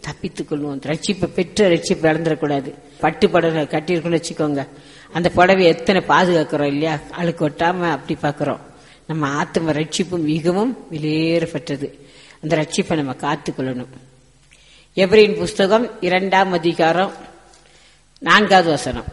தப்பித்துக் கொள்வோம் ரட்சிப்பை பெற்ற ரட்சிப்பு இழந்துடக்கூடாது பட்டு புடவை கட்டியிருக்கோம்னு வச்சுக்கோங்க அந்த புடவை எத்தனை பாதுகாக்கிறோம் இல்லையா அழுக்கு ஒட்டாம அப்படி பார்க்கிறோம் நம்ம ஆத்ம ரட்சிப்பு மிகவும் வெளியேறப்பட்டது அந்த ரட்சிப்பை நம்ம காத்துக்கொள்ளணும் எப்ரின் புஸ்தகம் இரண்டாம் அதிகாரம் நான்காவது வசனம்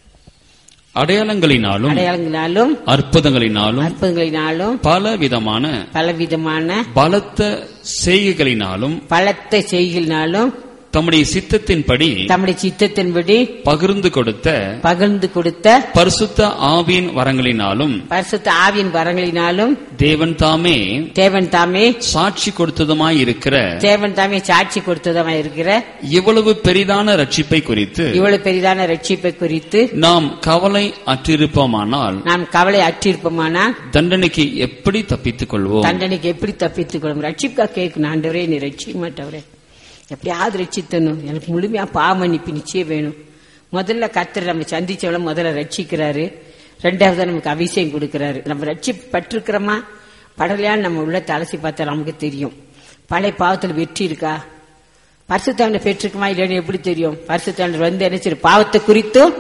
அடையாளங்களினாலும் அடையாளங்களாலும் அற்புதங்களினாலும் அற்புதங்களினாலும் பல விதமான பலவிதமான பலத்த செய்கைகளினாலும் பலத்த செய்களினாலும் தம்முடைய சித்தத்தின்படி தம்முடைய சித்தத்தின்படி பகிர்ந்து கொடுத்த பகிர்ந்து கொடுத்த பரிசுத்த ஆவியின் வரங்களினாலும் பரிசுத்த ஆவியின் வரங்களினாலும் தேவன் தாமே தேவன் தாமே சாட்சி கொடுத்ததுமாய் இருக்கிற தேவன் தாமே சாட்சி கொடுத்ததமா இருக்கிற இவ்வளவு பெரிதான ரட்சிப்பை குறித்து இவ்வளவு பெரிதான ரட்சிப்பை குறித்து நாம் கவலை அற்றிருப்போமானால் நாம் கவலை அற்றிருப்போமானால் தண்டனைக்கு எப்படி தப்பித்துக் கொள்வோம் தண்டனைக்கு எப்படி தப்பித்துக் கொள்ளும் ரட்சிப்பா கேட்கணும் ஆண்டவரே நீ ரட்சிக்க மாட்டவரே எப்படியாவது ரட்சித்தணும் எனக்கு முழுமையா பாவமன்னிப்பு நிச்சயம் வேணும் முதல்ல கர்த்தர் நம்ம சந்திச்சவள முதல்ல ரட்சிக்கிறாரு ரெண்டாவது நமக்கு அபிஷேகம் கொடுக்கிறாரு நம்ம ரட்சி பட்டிருக்கிறோமா படலையான்னு நம்ம உள்ள அலசி பார்த்தா நமக்கு தெரியும் பழைய பாவத்துல வெற்றி இருக்கா பரிசுத்தாண்ட பெற்றிருக்குமா இல்லைன்னு எப்படி தெரியும் பரிசுத்தாண்டர் வந்து என்ன செய்யும் பாவத்தை குறித்தும்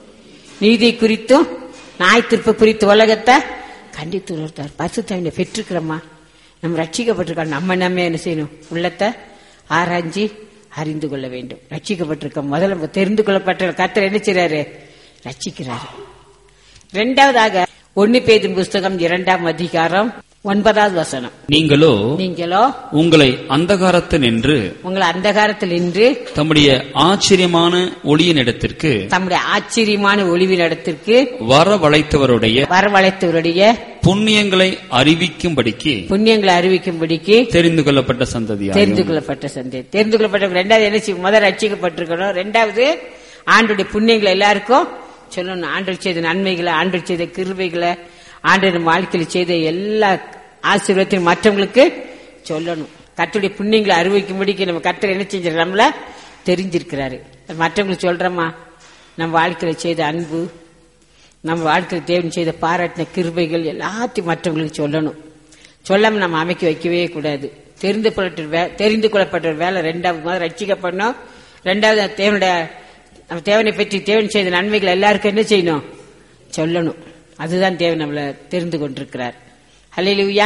நீதி குறித்தும் நாய் திருப்ப குறித்து உலகத்தை கண்டித்து உணர்த்தார் பரிசுத்தாண்ட பெற்றிருக்கிறோமா நம்ம ரட்சிக்கப்பட்டிருக்கோம் நம்ம நம்ம என்ன செய்யணும் உள்ளத்தை ஆராய்ஞ்சி அறிந்து கொள்ள வேண்டும் ரட்சிக்கப்பட்டிருக்க முதல்ல நம்ம தெரிந்து கொள்ளப்பட்ட கர்த்தர் என்ன செய்றாரு ரட்சிக்கிறாரு இரண்டாவதாக ஒன்னு பேதின் புஸ்தகம் இரண்டாம் அதிகாரம் ஒன்பதாவது வசனம் நீங்களோ நீங்களோ உங்களை அந்தகாரத்தில் நின்று உங்களை அந்தகாரத்தில் நின்று தம்முடைய ஆச்சரியமான ஒளியினிடத்திற்கு தம்முடைய ஆச்சரியமான ஒளிவின் இடத்திற்கு வரவழைத்தவருடைய வரவழைத்தவருடைய புண்ணியங்களை அறிவிக்கும்படிக்கு புண்ணியங்களை அறிவிக்கும்படிக்கு தெரிந்து கொள்ளப்பட்ட சந்ததியாகும் தெரிந்து கொள்ளப்பட்ட சந்தேகம் தெரிந்து கொள்ளப்பட்ட ரெண்டாவது என்ன செய்யும் முதல் ரட்சிக்கப்பட்டிருக்கணும் ரெண்டாவது ஆண்டுடைய புண்ணியங்களை எல்லாருக்கும் சொல்லணும் ஆண்டு செய்த நன்மைகளை ஆண்டு செய்த கிருபைகளை ஆண்டு நம்ம வாழ்க்கையில் செய்த எல்லா ஆசீர்வாதத்தையும் மற்றவங்களுக்கு சொல்லணும் கர்த்தருடைய புண்ணியங்களை அறிவிக்கும்படிக்கு நம்ம கர்த்தர் என்ன செஞ்சிரு நம்மள தெரிஞ்சிருக்கிறாரு மற்றவங்களுக்கு சொல்றோமா நம்ம வாழ்க்கையில செய்த அன்பு நம்ம வாழ்க்கையில் தேவன் செய்த பாராட்டின கிருபைகள் எல்லாத்தையும் மற்றவங்களுக்கு சொல்லணும் சொல்லாம நம்ம அமைக்க வைக்கவே கூடாது தெரிந்து கொள்ளப்பட்ட வே- தெரிந்து கொள்ளப்பட்ட வேலை ரெண்டாவது முதல் ரட்சிக்கப்படணும் ரெண்டாவது தேவனுடைய நம்ம தேவனை பற்றி தேவன் செய்த நன்மைகள் எல்லாருக்கும் என்ன செய்யணும் சொல்லணும் அதுதான் தேவன் நம்மளை தெரிந்து கொண்டிருக்கிறார் ஹalleluya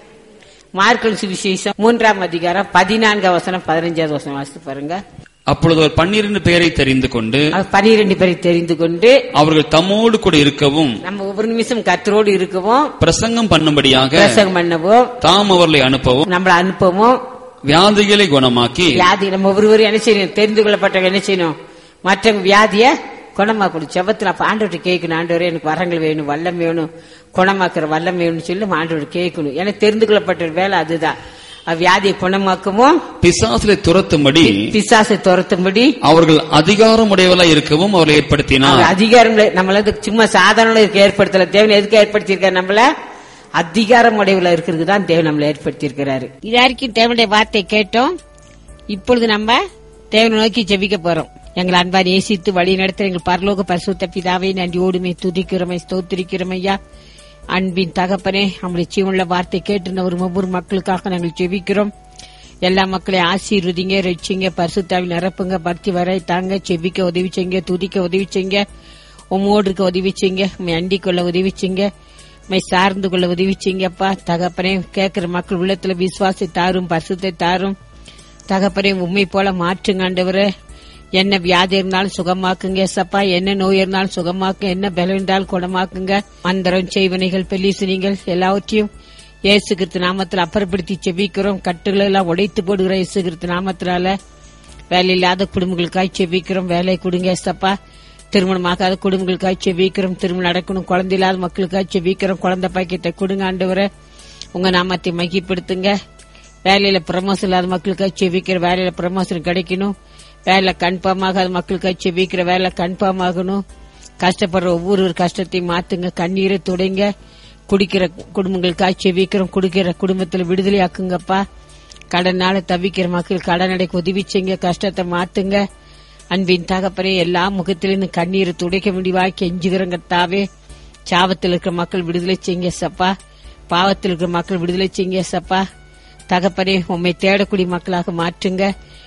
மார்க்கல் சுவிசேஷம் மூன்றாம் அதிகாரம் பதினான்காம் வசனம் பதினஞ்சாவது வசனம் வாசித்து பாருங்க அப்பொழுது அவர் பன்னிரண்டு பேரை தெரிந்து கொண்டு அவர் பனிரெண்டு பேரை தெரிந்து கொண்டு அவர்கள் தம்மோடு கூட இருக்கவும் நம்ம ஒவ்வொரு நிமிஷம் கத்தரோடு இருக்கவும் பிரசங்கம் பண்ணும்படியாக பிரசங்கம் பண்ணவும் தாம் அவர்களை அனுப்பவும் நம்மளை அனுப்பவும் வியாதிகளை குணமாக்கி வியாதி நம்ம ஒவ்வொருவரும் என்ன செய்யணும் தெரிந்து கொள்ளப்பட்டவங்க என்ன செய்யணும் மற்றவங்க வியாதிய குணமாக்கணும் செவத்துல அப்ப ஆண்டவர்கிட்ட கேட்கணும் ஆண்டவரே எனக்கு வரங்கள் வேணும் வல்லம் வேணும் குணமாக்குற வல்லம் வேணும்னு சொல்லி நம்ம ஆண்டவர் கேட்கணும் ஏன்னா தெரிந்து கொள்ளப்பட்ட வேலை அதுதான் அது வியாதியை குணமாக்கவும் பிசாசிலை துரத்தும்படி பிசாசை துரத்தும்படி அவர்கள் அதிகாரமுடையவர்களாய் இருக்கவும் அவர்களை ஏற்படுத்தினார் அவர் அதிகாரம் நம்மள வந்து சும்மா சாதாரண இருக்க ஏற்படுத்தல தேவன் எதுக்கு ஏற்படுத்தியிருக்காரு நம்மள அதிகாரம் உடையவுல இருக்கிறது தான் தேவன் நம்மளை ஏற்படுத்தியிருக்கிறாரு இது வரைக்கும் தேவனுடைய வார்த்தை கேட்டோம் இப்பொழுது நம்ம தேவனை நோக்கி ஜெபிக்க போறோம் எங்கள் அன்பா நேசித்து வழி நடத்த எங்கள் பரலோக பரிசுத்த பிதாவை நன்றியோடுமே துதிக்கிறோமை ஸ்தோத்திரிக்கிறோம் ஐயா அன்பின் தகப்பனே நம்முடைய ஜீவனுள்ள வார்த்தை கேட்டு ஒரு ஒவ்வொரு மக்களுக்காக நாங்கள் ஜெபிக்கிறோம் எல்லா மக்களையும் ஆசீர்வதிங்க ரட்சிங்க பரிசுத்தாவில் நிரப்புங்க பக்தி வரை தாங்க செபிக்க உதவி செய்யுங்க துதிக்க உதவி செய்யுங்க உம்மோடு இருக்க உதவி செய்யுங்க உண்மை அண்டிக் கொள்ள உதவி செய்யுங்க உண்மை சார்ந்து கொள்ள உதவி செய்யுங்கப்பா தகப்பனே கேட்கிற மக்கள் உள்ளத்துல விசுவாசத்தை தாரும் பரிசுத்தை தாரும் தகப்பனே உண்மை போல மாற்றுங்க ஆண்டவரே என்ன வியாதி இருந்தாலும் சுகமாக்குங்க சப்பா என்ன நோய் இருந்தாலும் சுகமாக்கு என்ன பலம் இருந்தாலும் குணமாக்குங்க மந்திரம் செய்வனைகள் பெல்லிசுனிகள் எல்லாவற்றையும் இயேசு கிறிஸ்து நாமத்தில் அப்புறப்படுத்தி செபிக்கிறோம் கட்டுகளை எல்லாம் உடைத்து போடுகிற இயேசு கிறிஸ்து நாமத்தினால வேலை இல்லாத குடும்பங்களுக்காய் செபிக்கிறோம் வேலை கொடுங்க சப்பா திருமணமாகாத குடும்பங்களுக்காய் செபிக்கிறோம் திருமணம் நடக்கணும் குழந்தை இல்லாத மக்களுக்காய் செபிக்கிறோம் குழந்தை பாக்கியத்தை கொடுங்க ஆண்டவரே உங்க நாமத்தை மகிப்படுத்துங்க வேலையில ப்ரமோஷன் இல்லாத மக்களுக்காக செவிக்கிற வேலையில ப்ரமோஷன் கிடைக்கணும் வேலை கன்ஃபார்ம் ஆகாத மக்களுக்காக செவிக்கிற வேலை கன்ஃபார்ம் ஆகணும் கஷ்டப்படுற ஒவ்வொரு ஒரு கஷ்டத்தையும் மாத்துங்க கண்ணீரை துடைங்க குடிக்கிற குடும்பங்களுக்காக செவிக்கிறோம் குடிக்கிற குடும்பத்துல விடுதலை ஆக்குங்கப்பா கடனால தவிக்கிற மக்கள் கடன் அடைக்க உதவி செய்யுங்க கஷ்டத்தை மாத்துங்க அன்பின் தகப்பனே எல்லா முகத்திலிருந்து கண்ணீரை துடைக்க முடிவாய் கெஞ்சுகிறங்கத்தாவே சாபத்தில் இருக்கிற மக்கள் விடுதலை செய்யுங்க சப்பா பாவத்தில் இருக்கிற மக்கள் விடுதலை செய்யுங்க சப்பா தகப்பனே உம்மை தேடக்கூடிய மக்களாக மாற்றுங்க